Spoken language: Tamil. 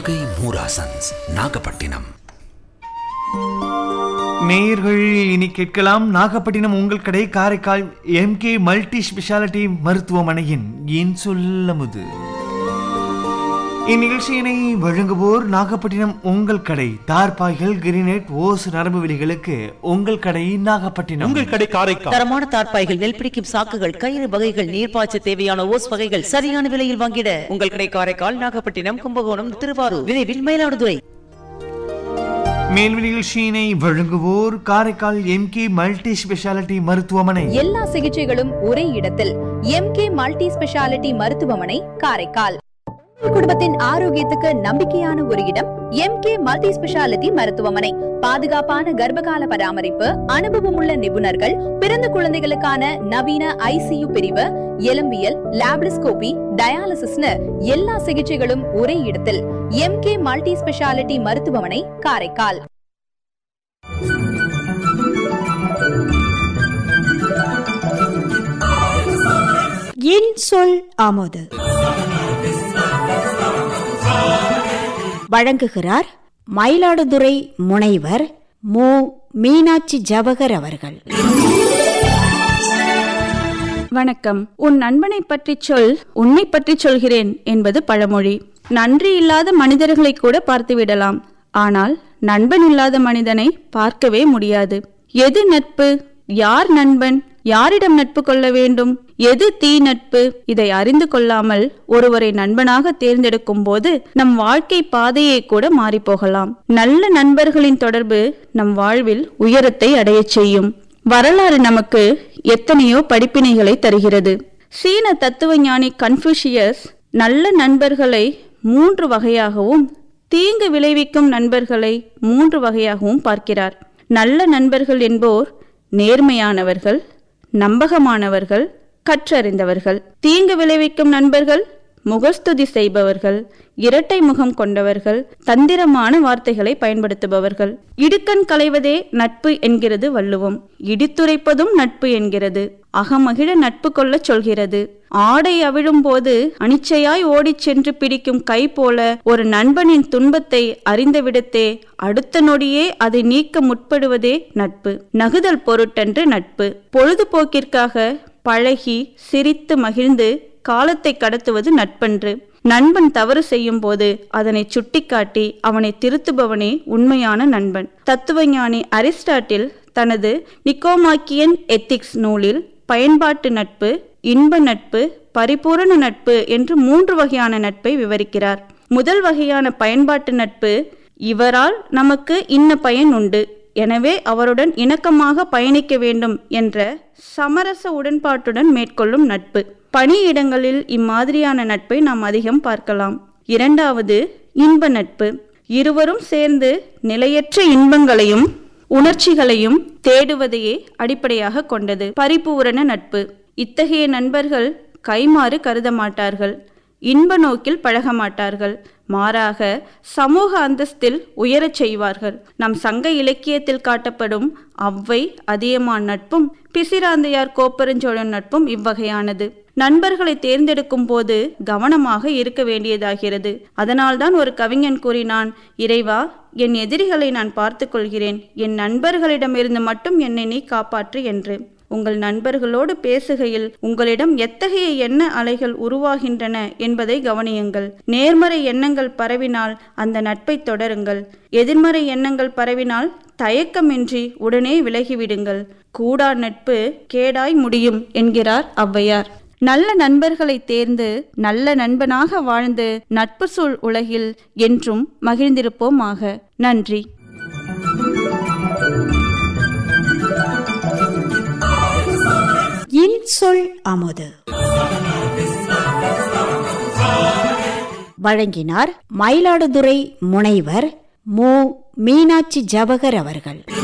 நாகை மூராசன்ஸ் நாகப்பட்டினம் நேயர்கள் இனி கேட்கலாம் நாகப்பட்டினம் உங்கள் கடை காரைக்கால் எம்கே மல்டி ஸ்பெஷாலிட்டி மருத்துவமனையின் என் சொல்லமுது இந்நிகழ்ச்சியினை வழங்குவோர் நாகப்பட்டினம் உங்கள் கடை தார்பாய்கள் கிரினேட் ஓஸ் நரம்பு வெளிகளுக்கு உங்கள் கடை நாகப்பட்டினம் உங்கள் கடை காரைக்கால் தரமான தார்ப்பாய்கள் நெல் பிடிக்கும் சாக்குகள் கயிறு வகைகள் நீர்ப்பாய்ச்ச தேவையான ஓஸ் வகைகள் சரியான விலையில் வாங்கிட உங்கள் கடை காரைக்கால் நாகப்பட்டினம் கும்பகோணம் திருவாரூர் விரைவில் மயிலாடுதுறை மேல் நிகழ்ச்சியினை வழங்குவோர் காரைக்கால் எம்கே மல்டி ஸ்பெஷாலிட்டி மருத்துவமனை எல்லா சிகிச்சைகளும் ஒரே இடத்தில் எம்கே மல்டி ஸ்பெஷாலிட்டி மருத்துவமனை காரைக்கால் உங்கள் குடும்பத்தின் ஆரோக்கியத்துக்கு நம்பிக்கையான ஒரு இடம் எம்கே மல்டி ஸ்பெஷாலிட்டி மருத்துவமனை பாதுகாப்பான கர்ப்பகால பராமரிப்பு அனுபவமுள்ள நிபுணர்கள் பிறந்த குழந்தைகளுக்கான நவீன ஐசியு பிரிவு எலும்பியல் லாப்டிஸ்கோபி டயாலிசிஸ்னு எல்லா சிகிச்சைகளும் ஒரே இடத்தில் எம்கே மல்டி ஸ்பெஷாலிட்டி மருத்துவமனை காரைக்கால் என் சொல் ஆமோது வழங்குகிறார் மயிலாடுதுறை முனைவர் மு மீனாட்சி ஜவகர் அவர்கள் வணக்கம் உன் நண்பனை பற்றி சொல் உன்னை பற்றி சொல்கிறேன் என்பது பழமொழி நன்றி இல்லாத மனிதர்களை கூட பார்த்து விடலாம் ஆனால் நண்பன் இல்லாத மனிதனை பார்க்கவே முடியாது எது நட்பு யார் நண்பன் யாரிடம் நட்பு கொள்ள வேண்டும் எது தீ நட்பு இதை அறிந்து கொள்ளாமல் ஒருவரை நண்பனாக தேர்ந்தெடுக்கும் போது நம் வாழ்க்கை பாதையே கூட மாறிப் போகலாம் நல்ல நண்பர்களின் தொடர்பு நம் வாழ்வில் உயரத்தை அடையச் செய்யும் வரலாறு நமக்கு எத்தனையோ படிப்பினைகளை தருகிறது சீன தத்துவ ஞானி கன்ஃபூஷியஸ் நல்ல நண்பர்களை மூன்று வகையாகவும் தீங்கு விளைவிக்கும் நண்பர்களை மூன்று வகையாகவும் பார்க்கிறார் நல்ல நண்பர்கள் என்போர் நேர்மையானவர்கள் நம்பகமானவர்கள் கற்றறிந்தவர்கள் தீங்கு விளைவிக்கும் நண்பர்கள் முகஸ்துதி செய்பவர்கள் இரட்டை முகம் கொண்டவர்கள் தந்திரமான வார்த்தைகளை பயன்படுத்துபவர்கள் இடுக்கண் களைவதே நட்பு என்கிறது வள்ளுவம் இடித்துரைப்பதும் நட்பு என்கிறது அகமகிழ நட்பு கொள்ளச் சொல்கிறது ஆடை அவிழும் போது அனிச்சையாய் ஓடிச் சென்று பிடிக்கும் கை போல ஒரு நண்பனின் துன்பத்தை அறிந்தவிடத்தே அடுத்த நொடியே அதை நீக்க முற்படுவதே நட்பு நகுதல் பொருட்டன்று நட்பு பொழுதுபோக்கிற்காக பழகி சிரித்து மகிழ்ந்து காலத்தை கடத்துவது நட்பன்று நண்பன் தவறு செய்யும் போது அதனை சுட்டிக்காட்டி அவனை திருத்துபவனே உண்மையான நண்பன் தத்துவஞானி அரிஸ்டாட்டில் தனது நிக்கோமாக்கியன் எத்திக்ஸ் நூலில் பயன்பாட்டு நட்பு இன்ப நட்பு பரிபூரண நட்பு என்று மூன்று வகையான நட்பை விவரிக்கிறார் முதல் வகையான பயன்பாட்டு நட்பு இவரால் நமக்கு இன்ன பயன் உண்டு எனவே அவருடன் இணக்கமாக பயணிக்க வேண்டும் என்ற சமரச உடன்பாட்டுடன் மேற்கொள்ளும் நட்பு பணியிடங்களில் இம்மாதிரியான நட்பை நாம் அதிகம் பார்க்கலாம் இரண்டாவது இன்ப நட்பு இருவரும் சேர்ந்து நிலையற்ற இன்பங்களையும் உணர்ச்சிகளையும் தேடுவதையே அடிப்படையாக கொண்டது பரிபூரண நட்பு இத்தகைய நண்பர்கள் கைமாறு கருத மாட்டார்கள் இன்ப நோக்கில் பழக மாட்டார்கள் மாறாக சமூக அந்தஸ்தில் உயரச் செய்வார்கள் நம் சங்க இலக்கியத்தில் காட்டப்படும் அவ்வை அதியமான் நட்பும் பிசிராந்தையார் கோப்பெருஞ்சோழன் நட்பும் இவ்வகையானது நண்பர்களை தேர்ந்தெடுக்கும் போது கவனமாக இருக்க வேண்டியதாகிறது அதனால்தான் ஒரு கவிஞன் கூறினான் இறைவா என் எதிரிகளை நான் பார்த்து கொள்கிறேன் என் நண்பர்களிடமிருந்து மட்டும் என்னை நீ காப்பாற்று என்று உங்கள் நண்பர்களோடு பேசுகையில் உங்களிடம் எத்தகைய எண்ண அலைகள் உருவாகின்றன என்பதை கவனியுங்கள் நேர்மறை எண்ணங்கள் பரவினால் அந்த நட்பை தொடருங்கள் எதிர்மறை எண்ணங்கள் பரவினால் தயக்கமின்றி உடனே விலகிவிடுங்கள் கூடா நட்பு கேடாய் முடியும் என்கிறார் ஔவையார் நல்ல நண்பர்களை தேர்ந்து நல்ல நண்பனாக வாழ்ந்து நட்பு சூழ் உலகில் என்றும் மகிழ்ந்திருப்போமாக நன்றி என் சொல் ஆமோது வழங்கினார் மயிலாடுதுறை முனைவர் மு மீனாட்சி ஜவகர் அவர்கள்